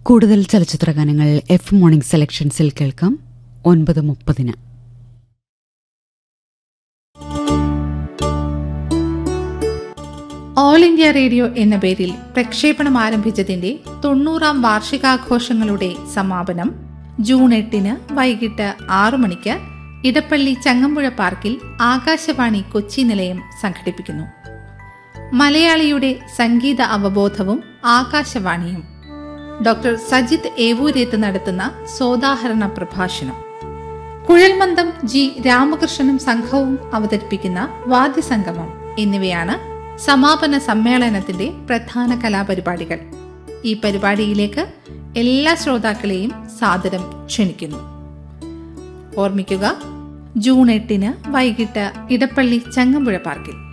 കൂടുതൽ ചലച്ചിത്ര ഗാനങ്ങൾ എഫ് മോർണിംഗ് സെലക്ഷൻസിൽ കേൾക്കാം ഒൻപത് മുപ്പതിന് ഓൾ ഇന്ത്യ റേഡിയോ എന്ന പേരിൽ പ്രക്ഷേപണം ആരംഭിച്ചതിന്റെ തൊണ്ണൂറാം വാർഷികാഘോഷങ്ങളുടെ സമാപനം ജൂൺ എട്ടിന് വൈകിട്ട് ആറു മണിക്ക് ഇടപ്പള്ളി ചങ്ങമ്പുഴ പാർക്കിൽ ആകാശവാണി കൊച്ചി നിലയം സംഘടിപ്പിക്കുന്നു മലയാളിയുടെ സംഗീത അവബോധവും ആകാശവാണിയും ഡോക്ടർ സജിത് ഏവൂരേത്ത് നടത്തുന്ന സോദാഹരണ പ്രഭാഷണം കുഴൽമന്ദം ജി രാമകൃഷ്ണനും സംഘവും അവതരിപ്പിക്കുന്ന വാദ്യസംഗമം എന്നിവയാണ് സമാപന സമ്മേളനത്തിന്റെ പ്രധാന കലാപരിപാടികൾ ഈ പരിപാടിയിലേക്ക് എല്ലാ ശ്രോതാക്കളെയും സാദരം ക്ഷണിക്കുന്നു ഓർമ്മിക്കുക ജൂൺ എട്ടിന് വൈകിട്ട് ഇടപ്പള്ളി ചങ്ങമ്പുഴ പാർക്കിൽ